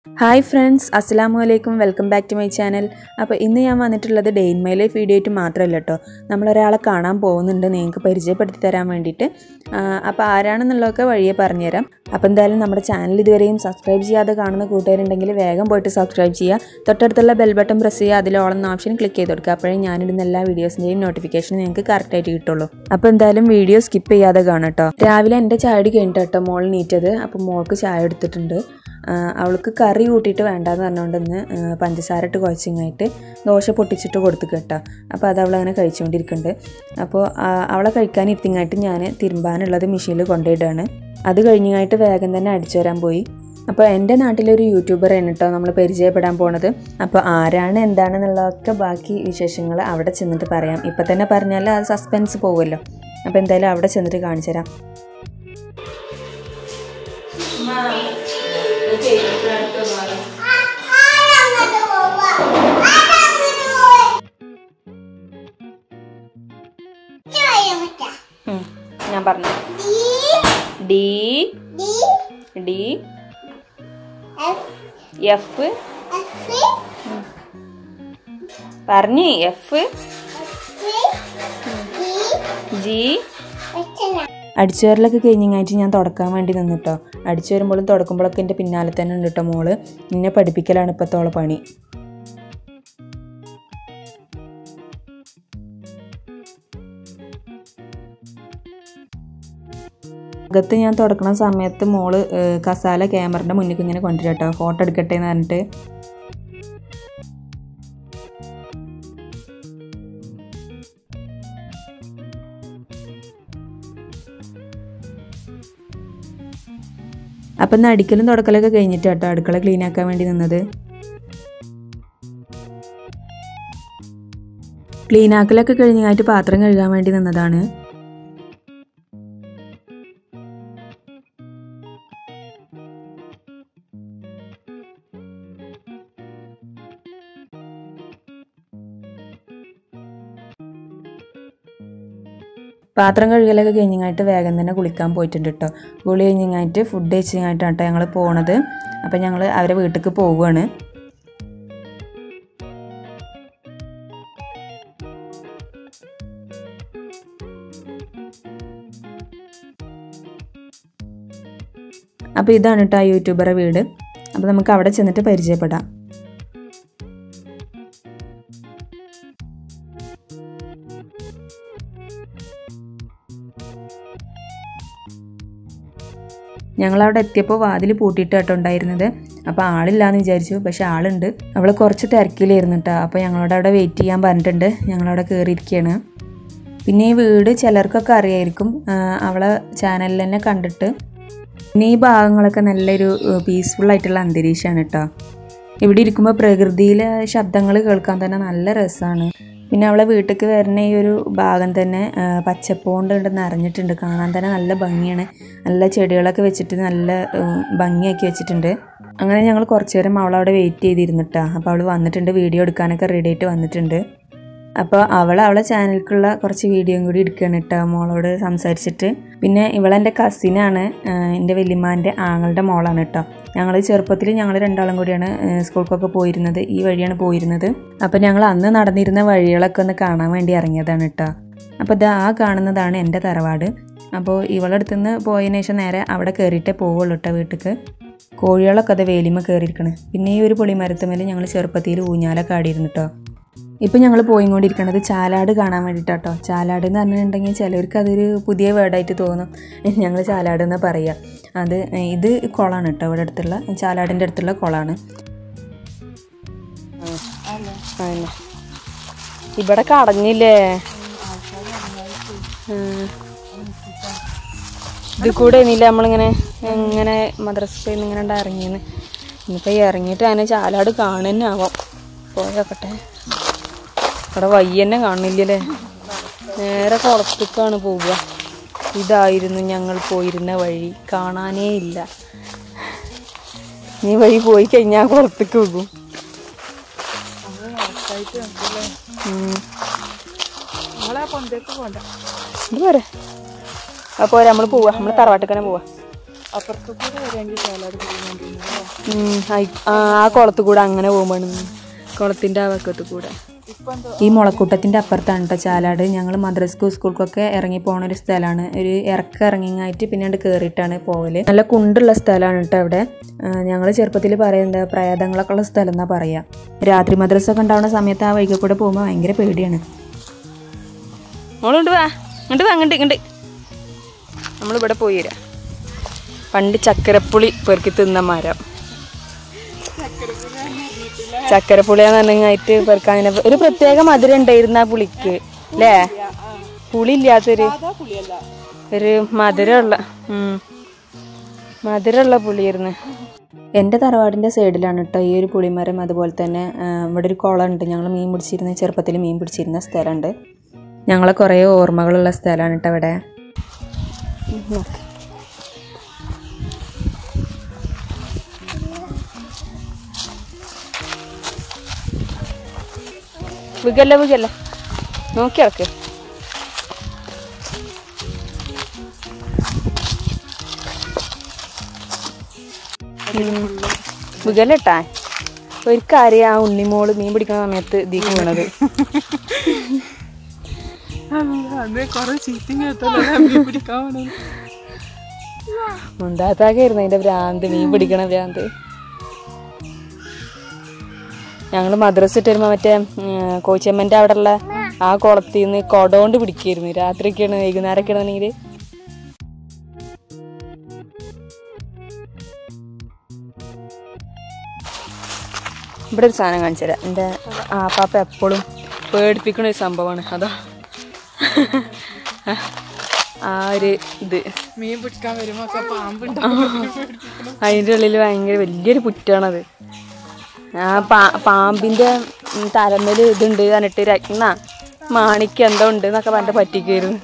Hi friends അസ്സാം വലൈക്കും welcome back to my channel അപ്പോൾ ഇന്ന് ഞാൻ വന്നിട്ടുള്ളത് day in my life video ആയിട്ട് മാത്രമല്ല കേട്ടോ നമ്മളൊരാളെ കാണാൻ പോകുന്നുണ്ട് നിങ്ങൾക്ക് പരിചയപ്പെടുത്തി തരാൻ വേണ്ടിയിട്ട് ആ, അപ്പോൾ ആരാണെന്നുള്ളതൊക്കെ വഴിയെ പറഞ്ഞുതരാം അപ്പോൾ എന്തായാലും നമ്മുടെ ചാനൽ ഇതുവരെയും സബ്സ്ക്രൈബ് ചെയ്യാതെ കാണുന്ന കൂട്ടുകാരുണ്ടെങ്കിൽ വേഗം പോയിട്ട് സബ്സ്ക്രൈബ് ചെയ്യുക തൊട്ടടുത്തുള്ള ബെൽ ബട്ടൺ പ്രസ് ചെയ്യുക അതിൽ ഓളെന്ന ഓപ്ഷൻ ക്ലിക്ക് ചെയ്ത് കൊടുക്കുക അപ്പോഴേ ഞാനിടുന്ന എല്ലാ വീഡിയോസിൻ്റെയും നോട്ടിഫിക്കേഷൻ നിങ്ങൾക്ക് കറക്റ്റായിട്ട് കിട്ടുള്ളൂ അപ്പോൾ എന്തായാലും വീഡിയോ സ്കിപ്പ് ചെയ്യാതെ കാണാം കേട്ടോ രാവിലെ എൻ്റെ ചായ അടി കഴിഞ്ഞിട്ട് കേട്ടോ മോൾ നീറ്റത് അപ്പോൾ മോൾക്ക് ചായ എടുത്തിട്ടുണ്ട് ആ, അവൾക്ക് കറി കൂട്ടിയിട്ട് വേണ്ടാന്ന് പറഞ്ഞുകൊണ്ട് ഇന്ന് ആ, പഞ്ചസാര ഇട്ട് കുഴച്ചിങ്ങായിട്ട് ദോശ പൊട്ടിച്ചിട്ട് കൊടുത്തു കേട്ടോ അപ്പോൾ അത് അവളങ്ങനെ കഴിച്ചുകൊണ്ടിരിക്കുന്നുണ്ട് അപ്പോൾ ആ, അവളെ കഴിക്കാനിരുത്തിങ്ങായിട്ട് ഞാൻ തിരുമ്പാനുള്ളത് മെഷീനിൽ കൊണ്ടുപോയിട്ടാണ് അത് കഴിഞ്ഞായിട്ട് വേഗം തന്നെ അടിച്ചു വരാൻ പോയി അപ്പോൾ എൻ്റെ നാട്ടിലൊരു യൂട്യൂബർ ആണ് കേട്ടോ നമ്മൾ പരിചയപ്പെടാൻ പോണത് അപ്പോൾ ആരാണ് എന്താണെന്നുള്ളതൊക്കെ ബാക്കി വിശേഷങ്ങൾ അവിടെ ചെന്നിട്ട് പറയാം ഇപ്പം തന്നെ പറഞ്ഞാൽ അത് സസ്പെൻസ് പോകുമല്ലോ അപ്പോൾ എന്തായാലും അവിടെ ചെന്നിട്ട് കാണിച്ചു തരാം ഞാൻ പറഞ്ഞു ഡി ഡി എഫ് പറഞ്ഞു എഫ് ജി അടിച്ചുവരലൊക്കെ കഴിഞ്ഞായിട്ട് ഞാൻ തുടക്കാൻ വേണ്ടി നിന്നിട്ടോ അടിച്ചു വരുമ്പോഴും തുടക്കുമ്പോഴൊക്കെ എൻ്റെ പിന്നാലെ തന്നെ ഉണ്ട് കേട്ടോ മോള് എന്നെ പഠിപ്പിക്കലാണ് ഇപ്പോഴത്തോളം പണി അകത്ത് ഞാൻ തുടക്കണ സമയത്ത് മോള് ഏഹ്, കസാല ക്യാമറയുടെ മുന്നിൽ ഇങ്ങനെ കൊണ്ടുവരും കേട്ടോ ഫോട്ടോ എടുക്കട്ടെ എന്ന് പറഞ്ഞിട്ട് അപ്പം ഇന്ന് അടിക്കലും തുടക്കലൊക്കെ കഴിഞ്ഞിട്ട് കേട്ടോ അടുക്കള ക്ലീൻ ആക്കാൻ വേണ്ടി നിന്നത് ക്ലീൻ ആക്കലൊക്കെ കഴിഞ്ഞായിട്ട് പാത്രം കഴുകാൻ വേണ്ടി നിന്നതാണ് പാത്രം കഴുകലൊക്കെ കഴിഞ്ഞായിട്ട് വേഗം തന്നെ കുളിക്കാൻ പോയിട്ടുണ്ട് കേട്ടോ കുളി കഴിഞ്ഞായിട്ട് ഫുഡ് കഴിച്ചങ്ങായിട്ടാണ് കേട്ടോ ഞങ്ങൾ പോണത് അപ്പം ഞങ്ങൾ അവരെ വീട്ടിലേക്ക് പോവുകയാണ് അപ്പോൾ ഇതാണ് കേട്ടോ ആ യൂട്യൂബറെ വീട് അപ്പോൾ നമുക്ക് അവിടെ ചെന്നിട്ട് പരിചയപ്പെടാം ഞങ്ങളവിടെ എത്തിയപ്പോൾ വാതിൽ പൂട്ടിയിട്ട് കേട്ടോ ഉണ്ടായിരുന്നത് അപ്പോൾ ആളില്ലാന്ന് വിചാരിച്ചു പക്ഷെ ആളുണ്ട് അവൾ കുറച്ച് തിരക്കിലായിരുന്നു കേട്ടോ അപ്പോൾ ഞങ്ങളോട് അവിടെ വെയിറ്റ് ചെയ്യാൻ പറഞ്ഞിട്ടുണ്ട് ഞങ്ങളവിടെ കയറിയിരിക്കുകയാണ് പിന്നെ ഈ വീട് ചിലർക്കൊക്കെ അറിയായിരിക്കും ആ, അവളെ ചാനലിൽ തന്നെ കണ്ടിട്ട് പിന്നെ ഈ ഭാഗങ്ങളൊക്കെ നല്ലൊരു പീസ്ഫുൾ ആയിട്ടുള്ള അന്തരീക്ഷമാണ് കേട്ടോ ഇവിടെ ഇരിക്കുമ്പോൾ പ്രകൃതിയിലെ ശബ്ദങ്ങൾ കേൾക്കാൻ തന്നെ നല്ല രസമാണ് പിന്നെ അവളെ വീട്ടിലേക്ക് വരുന്ന ഈ ഒരു ഭാഗം തന്നെ ആ, പച്ചപ്പ് കൊണ്ട് ഉണ്ട് നിറഞ്ഞിട്ടുണ്ട് കാണാൻ തന്നെ നല്ല ഭംഗിയാണ് നല്ല ചെടികളൊക്കെ വെച്ചിട്ട് നല്ല ഉം, ഭംഗിയാക്കി വെച്ചിട്ടുണ്ട് അങ്ങനെ ഞങ്ങൾ കുറച്ച് നേരം അവളവിടെ വെയിറ്റ് ചെയ്തിരുന്നിട്ടാ അപ്പോൾ അവൾ വന്നിട്ടുണ്ട് വീഡിയോ എടുക്കാനൊക്കെ റെഡി ആയിട്ട് വന്നിട്ടുണ്ട് അപ്പോൾ അവൾ അവളെ ചാനലിലേക്കുള്ള കുറച്ച് വീഡിയോയും കൂടി എടുക്കുകയാണ് കേട്ടോ മോളോട് സംസാരിച്ചിട്ട് പിന്നെ ഇവളെൻ്റെ കസിനാണ് എൻ്റെ വല്യമ്മാൻ്റെ ആങ്ങളുടെ മോളാണ് കേട്ടോ ഞങ്ങൾ ചെറുപ്പത്തിൽ ഞങ്ങൾ രണ്ടാളും കൂടിയാണ് ഏഹ്, സ്കൂൾക്കൊക്കെ പോയിരുന്നത് ഈ വഴിയാണ് പോയിരുന്നത് അപ്പോൾ ഞങ്ങൾ അന്ന് നടന്നിരുന്ന വഴികളൊക്കെ ഒന്ന് കാണാൻ വേണ്ടി ഇറങ്ങിയതാണ് കേട്ടോ അപ്പോൾ ഇത് ആ കാണുന്നതാണ് എൻ്റെ തറവാട് അപ്പോൾ ഇവളടുത്ത് നിന്ന് പോയതിനു ശേഷം നേരെ അവിടെ കയറിയിട്ടേ പോവുള്ളൂ കേട്ടോ വീട്ടിലേക്ക് കോഴികളൊക്കെ അത് വേലിമ കയറിയിരിക്കണ് പിന്നെ ഈ ഒരു പുളിമരത്തുമേൽ ഞങ്ങൾ ചെറുപ്പത്തിൽ ഊഞ്ഞാലൊക്കെ ആടിയിരുന്നു കേട്ടോ ഇപ്പം ഞങ്ങൾ പോയിക്കൊണ്ടിരിക്കുന്നത് ചാലാട് കാണാൻ വേണ്ടിയിട്ടാട്ടോ ചാലാട് എന്ന് പറഞ്ഞിട്ടുണ്ടെങ്കിൽ ചിലർക്ക് അതൊരു പുതിയ വേർഡായിട്ട് തോന്നും ഞങ്ങൾ ചാലാട് എന്ന് പറയുക അത് ഇത് കുളമാണ് കേട്ടോ ഇവിടെ അടുത്തുള്ള ചാലാടിൻ്റെ അടുത്തുള്ള കുളമാണ് ഇവിടെ കടഞ്ഞില്ലേ ഇത് കൂടെ ഇനിയില്ല നമ്മളിങ്ങനെ ഇങ്ങനെ മദ്രസയിൽ നിന്ന് ഇങ്ങനെ ഇറങ്ങിയെന്ന് ഇനിയിപ്പോൾ ഇറങ്ങിയിട്ട് അതിനെ ചാലാട് കാണുന്നാവാം പോയോക്കട്ടെ ഇവിടെ വയ്യ തന്നെ കാണില്ലല്ലേ നേരെ കുളത്തേക്കാണ് പോവുക ഇതായിരുന്നു ഞങ്ങൾ പോയിരുന്ന വഴി കാണാനേ ഇല്ല നീ വഴി പോയി കഴിഞ്ഞാൽ കുളത്തേക്ക് പോകും ഇത് പോരെ അപ്പോൾ നമ്മൾ പോവാ നമ്മൾ തറവാട്ടിൽ തന്നെ പോവാ അപ്പുറത്ത് കൂടെ വരാമെങ്കിൽ ചാലാട് പോകുന്നുണ്ട് ഉം, ആയി- ആ ആ കുളത്ത് കൂടെ അങ്ങനെ പോകുമ്പോൾ കുളത്തിൻ്റെ ആ വക്കത്ത് കൂടെ ഈ മുളക്കൂട്ടത്തിൻ്റെ അപ്പുറത്താണ് കേട്ടോ ചാലാട് ഞങ്ങൾ മദ്രസ്ക്കും സ്കൂൾക്കൊക്കെ ഇറങ്ങി പോണ ഒരു സ്ഥലമാണ് ഒരു ഇറക്കം ഇറങ്ങിങ്ങായിട്ട് പിന്നീട് കയറിയിട്ടാണ് പോകല് നല്ല കുണ്ടുള്ള സ്ഥലമാണ് കേട്ടോ അവിടെ ഞങ്ങൾ ചെറുപ്പത്തിൽ പറയുന്നത് പ്രേതങ്ങളൊക്കെ ഉള്ള സ്ഥലം എന്നാ പറയാ രാത്രി മദ്രസ ഒക്കെ ഉണ്ടാവുന്ന സമയത്ത് ആ വഴിക്ക് കൂടെ പോകുമ്പോൾ ഭയങ്കര പേടിയാണ് മോളുണ്ട് വാ ഇങ്ങോട്ട് വാ ഇങ്ങോട്ട് ഇങ്ങോട്ട് നമ്മളിവിടെ പോയി വരാം പണ്ട് ചക്കരപ്പുളി പെറുക്കി തിന്ന മരം ചക്കരപ്പുളിയാന്ന് പറഞ്ഞായിട്ട് പെറുക്കാൻ ഇങ്ങനെ- ഒരു പ്രത്യേക മധുരം ഉണ്ടായിരുന്ന ആ പുളിക്ക് അല്ലേ പുളി ഇല്ലാത്തൊരു ഒരു മധുരമുള്ള ഉം. മധുരമുള്ള പുളിയായിരുന്നു എൻ്റെ തറവാടിൻ്റെ സൈഡിലാണ് കേട്ടോ ഈ ഒരു പുളിമരം അതുപോലെ തന്നെ ആ, ഇവിടെ ഒരു കുളമുണ്ട് ഞങ്ങൾ മീൻ പിടിച്ചിരുന്ന ചെറുപ്പത്തിൽ മീൻ പിടിച്ചിരുന്ന സ്ഥലമുണ്ട് ഞങ്ങളെ കുറേ ഓർമ്മകളുള്ള സ്ഥലമാണ് കേട്ടോ ഇവിടെ ഉം, നോക്ക്. വികല്ല വികല്ല നോക്കി ഇറക്ക് വികലട്ടാ ഒരു കാര്യം ആ ഉണ്ണിമോള് മീൻ പിടിക്കുന്ന സമയത്ത് ഇതിക്ക് വീണത് അത് കൊറേ ചീറ്റിങ് കേട്ടല്ലോ മീൻ പിടിക്കാൻ വേണ്ടി മുണ്ടാത്താക്കായിരുന്നു അതിന്റെ ഭ്രാന്ത് മീൻ പിടിക്കണ ഭ്രാന്ത് ഞങ്ങൾ മദ്രസ ഇട്ട് വരുമ്പോ മറ്റേ കോച്ചമ്മന്റെ അവിടെ ഉള്ള ആ കുളത്തിൽ നിന്ന് കൊടോണ്ട് പിടിക്കായിരുന്നു രാത്രിയൊക്കെയാണ് വൈകുന്നേരമൊക്കെ ആണെന്നുണ്ടെങ്കിൽ ഇവിടെ ഒരു സാധനം കാണിച്ചു തരാം എൻ്റെ ആപ്പാപ്പ എപ്പോഴും പേടിപ്പിക്കുന്ന ഒരു സംഭവമാണ് അതാ ആ ഒരു ഇത് മീൻ പിടിക്കാൻ വരുമ്പോ ഒക്കെ പാമ്പുണ്ടാവും അതിൻ്റെ ഉള്ളിൽ ഭയങ്കര വലിയൊരു പുറ്റാണത് ആ പാ പാമ്പിൻ്റെ തലമേൽ ഇതുണ്ട് പറഞ്ഞിട്ട് രത്ന മാണിക്ക് എന്തോ ഉണ്ട് എന്നൊക്കെ പറഞ്ഞിട്ട് പറ്റിക്കായിരുന്നു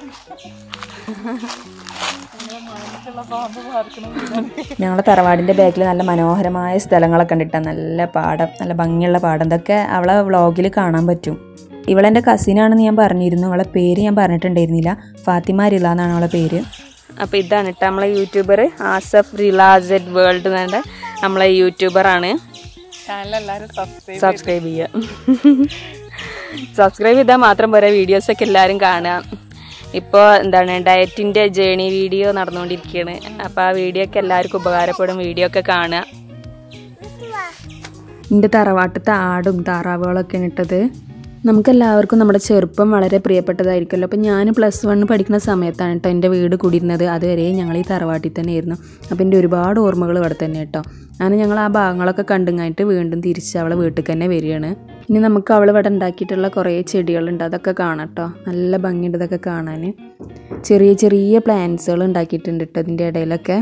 ഞങ്ങളുടെ തറവാടിൻ്റെ ബാക്കിൽ നല്ല മനോഹരമായ സ്ഥലങ്ങളൊക്കെ കണ്ടിട്ടാ നല്ല പാടം നല്ല ഭംഗിയുള്ള പാടം ഇതൊക്കെ അവളെ വ്ളോഗിൽ കാണാൻ പറ്റും ഇവളെൻ്റെ കസിനാണെന്ന് ഞാൻ പറഞ്ഞിരുന്നു അവളെ പേര് ഞാൻ പറഞ്ഞിട്ടുണ്ടായിരുന്നില്ല ഫാത്തിമ റിള എന്നാണ് അവളെ പേര് അപ്പോൾ ഇതാണ് കേട്ടോ നമ്മളെ യൂട്യൂബർ ആസഫ് റിലാസഡ് വേൾഡ് എന്നാണ്ട് നമ്മളെ യൂട്യൂബറാണ് ചാനൽ എല്ലാരും സബ്സ്ക്രൈബ് സബ്സ്ക്രൈബ് ചെയ്യുക സബ്സ്ക്രൈബ് ചെയ്താൽ മാത്രം പോരാ വീഡിയോസൊക്കെ എല്ലാവരും കാണുക ഇപ്പോൾ എന്താണ് ഡയറ്റിൻ്റെ ജേണി വീഡിയോ നടന്നുകൊണ്ടിരിക്കുകയാണ് അപ്പോൾ ആ വീഡിയോ ഒക്കെ എല്ലാവർക്കും ഉപകാരപ്പെടും വീഡിയോ ഒക്കെ കാണുക എൻ്റെ തറവാട്ടത്തെ ആടും താറാവുകളൊക്കെ ഇട്ടത് നമുക്കെല്ലാവർക്കും നമ്മുടെ ചെറുപ്പം വളരെ പ്രിയപ്പെട്ടതായിരിക്കുമല്ലോ അപ്പോൾ ഞാൻ പ്ലസ് വൺ പഠിക്കുന്ന സമയത്താണ് കേട്ടോ എൻ്റെ വീട് കൂടിയിരുന്നത് അതുവരെ ഞങ്ങൾ ഈ തറവാട്ടിൽ തന്നെയായിരുന്നു അപ്പോൾ എൻ്റെ ഒരുപാട് ഓർമ്മകൾ ഇവിടെ തന്നെ കേട്ടോ അങ്ങനെ ഞങ്ങൾ ആ ഭാഗങ്ങളൊക്കെ കണ്ടുങ്ങായിട്ട് വീണ്ടും തിരിച്ച് അവളെ വീട്ടിൽ തന്നെ വരികയാണ് ഇനി നമുക്ക് അവൾ ഇവിടെ ഉണ്ടാക്കിയിട്ടുള്ള കുറേ ചെടികളുണ്ട് അതൊക്കെ കാണാം കേട്ടോ നല്ല ഭംഗിയുണ്ട് ഇതൊക്കെ കാണാൻ ചെറിയ ചെറിയ പ്ലാന്റ്സുകൾ ഉണ്ടാക്കിയിട്ടുണ്ട് കേട്ടോ ഇതിൻ്റെ ഇടയിലൊക്കെ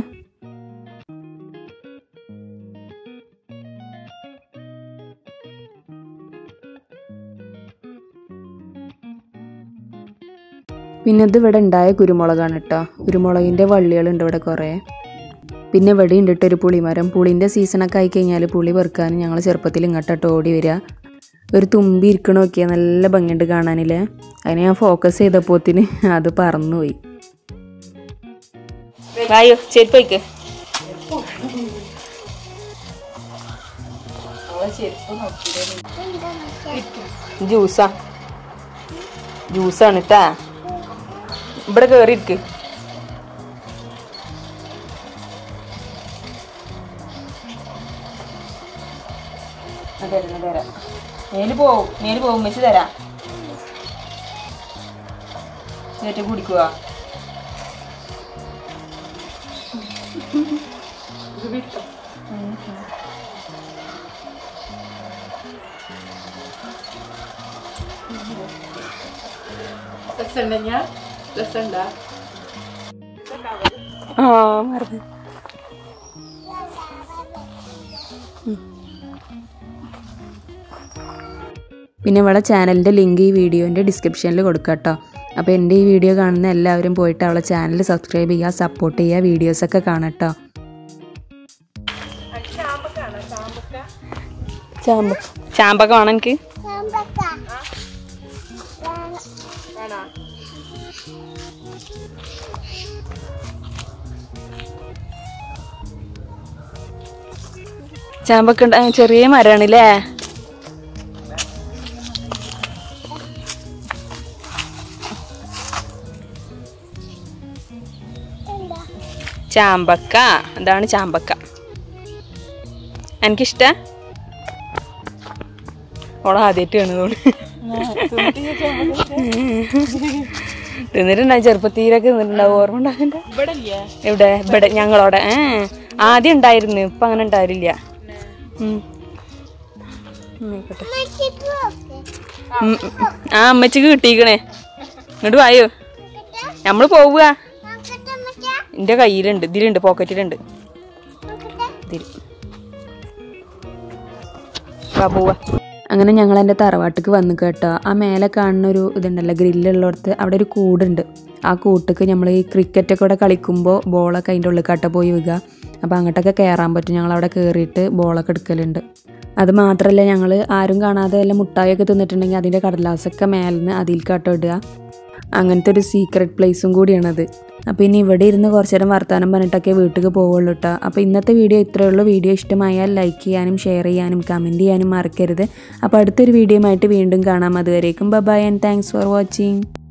പിന്നെ ഇത് ഇവിടെ ഉണ്ടായ കുരുമുളകാണ് കേട്ടോ കുരുമുളകിൻ്റെ വള്ളികളുണ്ട് ഇവിടെ കുറേ പിന്നെ ഇവിടെ ഉണ്ട് കേട്ടോ ഒരു പുളിമരം പുളിൻ്റെ സീസണൊക്കെ ആയി കഴിഞ്ഞാൽ പുളി പെറുക്കാൻ ഞങ്ങൾ ചെറുപ്പത്തിൽ ഇങ്ങോട്ടോട്ട് ഓടി വരിക ഒരു തുമ്പി ഇരിക്കണ നോക്കിയാൽ നല്ല ഭംഗിയുണ്ട് കാണാനില്ലേ അതിനെ ഞാൻ ഫോക്കസ് ചെയ്തപ്പോത്തിന് അത് പറന്നുപോയി വായോ ചെരുപ്പയ്ക്ക് ജ്യൂസാ ജ്യൂസാണ് കേട്ടാ ഇവിടെ കയറിയിരിക്ക് തരാം നേല് പോവും നേല് പോവും വെച്ച് തരാം ചേട്ടി കുടിക്കുക രസമുണ്ട ഞാൻ രസമുണ്ട ആ മറന്നു പിന്നെ അവളെ ചാനലിൻ്റെ ലിങ്ക് ഈ വീഡിയോൻ്റെ ഡിസ്ക്രിപ്ഷനിൽ കൊടുക്കാം കേട്ടോ അപ്പോൾ എൻ്റെ ഈ വീഡിയോ കാണുന്ന എല്ലാവരും പോയിട്ട് അവളെ ചാനൽ സബ്സ്ക്രൈബ് ചെയ്യുക സപ്പോർട്ട് ചെയ്യുക വീഡിയോസൊക്കെ കാണാം കേട്ടോ ചാമ്പ ചാമ്പക്ക വേണം എനിക്ക് ചാമ്പക്ക ഉണ്ട്. ആ, ചെറിയ മരമാണ് അല്ലേ ചാമ്പക്ക അതാണ് ചാമ്പക്ക എനിക്കിഷ്ട ഓളെ ആദ്യമായിട്ട് കാണുന്നോള് തിന്നിട്ടുണ്ടാവും ചെറുപ്പത്തീരൊക്കെ തിന്നിട്ടുണ്ടാവും ഓർമ്മ ഉണ്ടാകണ്ട ഇവിടെ ഇല്ലേ ഇവിടെ ഇവിടെ ഞങ്ങളോടെ ഏ ആദ്യം ഉണ്ടായിരുന്നു ഇപ്പൊ അങ്ങനെ ഉണ്ടാവില്ല ഉം. ഉം, ആയിക്കോട്ടെ. ഉം, ഉം. ആ അമ്മച്ചിക്ക് കിട്ടിയിക്കണേ ഇങ്ങോട്ട് വായോ നമ്മള് പോവുക എന്റെ കയ്യിലുണ്ട് ഇതിലുണ്ട് പോക്കറ്റിലുണ്ട് ഇതിൽ വാ പോവാ അങ്ങനെ ഞങ്ങൾ എൻ്റെ തറവാട്ടിക്ക് വന്നു കേട്ടോ ആ മേലെ കാണുന്ന ഒരു ഇതുണ്ടല്ലോ ഗ്രില്ലുള്ളിടത്ത് അവിടെ ഒരു കൂടുണ്ട് ആ കൂട്ടിക്ക് നമ്മൾ ഈ ക്രിക്കറ്റൊക്കെ ഇവിടെ കളിക്കുമ്പോൾ ബോളൊക്കെ അതിൻ്റെ ഉള്ളിൽ കട്ട പോയി വീഴുക അപ്പോൾ അങ്ങോട്ടൊക്കെ കയറാൻ പറ്റും ഞങ്ങൾ അവിടെ കയറിയിട്ട് ബോളൊക്കെ എടുക്കലുണ്ട് അത് മാത്രമല്ല ഞങ്ങൾ ആരും കാണാതെ വല്ല മുട്ടായൊക്കെ തിന്നിട്ടുണ്ടെങ്കിൽ അതിൻ്റെ കടലാസൊക്കെ മേലിൽ നിന്ന് അതിൽ കട്ട ഇടുക അങ്ങനത്തെ ഒരു സീക്രട്ട് പ്ലേസും കൂടിയാണത് അപ്പോൾ ഇനി ഇവിടെ ഇരുന്ന് കുറച്ച് നേരം വർത്തമാനം പറഞ്ഞിട്ടൊക്കെ വീട്ടിൽ പോവുള്ളൂ കേട്ടോ അപ്പോൾ ഇന്നത്തെ വീഡിയോ ഇത്രയേ ഉള്ളൂ വീഡിയോ ഇഷ്ടമായാൽ ലൈക്ക് ചെയ്യാനും ഷെയർ ചെയ്യാനും കമൻറ്റ് ചെയ്യാനും മറക്കരുത് അപ്പോൾ അടുത്തൊരു വീഡിയോയുമായിട്ട് വീണ്ടും കാണാം അതുവരേക്കും bye and thanks for watching